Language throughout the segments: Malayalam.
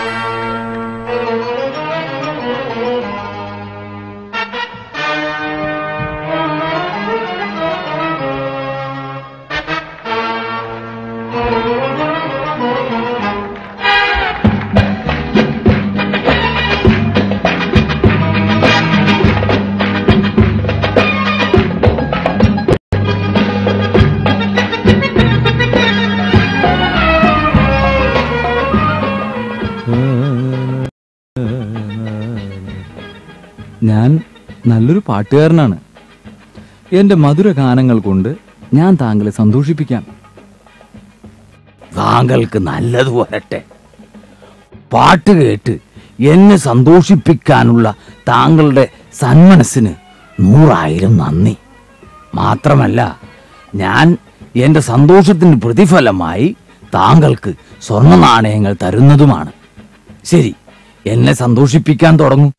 ഞാൻ നല്ലൊരു പാട്ടുകാരനാണ് എന്റെ മധുര ഗാനങ്ങൾ കൊണ്ട് ഞാൻ താങ്കളെ സന്തോഷിപ്പിക്കാം താങ്കൾക്ക് നല്ലത് വരട്ടെ പാട്ട് കേട്ട് എന്നെ സന്തോഷിപ്പിക്കാനുള്ള താങ്കളുടെ സന്മനസ്സിന് നൂറായിരം നന്ദി മാത്രമല്ല ഞാൻ എൻ്റെ സന്തോഷത്തിന് പ്രതിഫലമായി താങ്കൾക്ക് സ്വർണ്ണ നാണയങ്ങൾ തരുന്നതുമാണ് ശരി എന്നെ സന്തോഷിപ്പിക്കാൻ തുടങ്ങും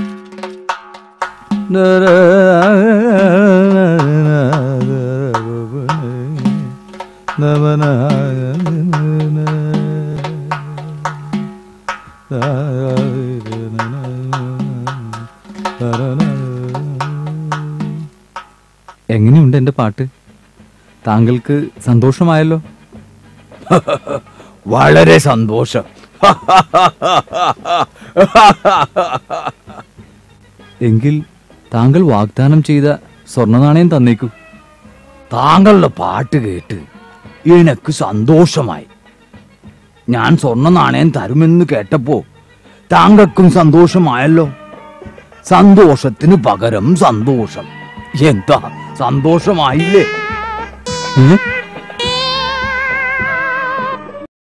എങ്ങനെയുണ്ട് എന്റെ പാട്ട് താങ്കൾക്ക് സന്തോഷമായല്ലോ വളരെ സന്തോഷം എങ്കിൽ താങ്കൾ വാഗ്ദാനം ചെയ്ത സ്വർണ്ണ നാണയം തന്നേക്കൂ താങ്കളുടെ പാട്ട് കേട്ട് എനിക്ക് സന്തോഷമായി ഞാൻ സ്വർണ്ണ നാണയം തരുമെന്ന് കേട്ടപ്പോ താങ്കൾക്കും സന്തോഷമായല്ലോ സന്തോഷത്തിന് പകരം സന്തോഷം എന്താ സന്തോഷമായില്ലേ ഏ?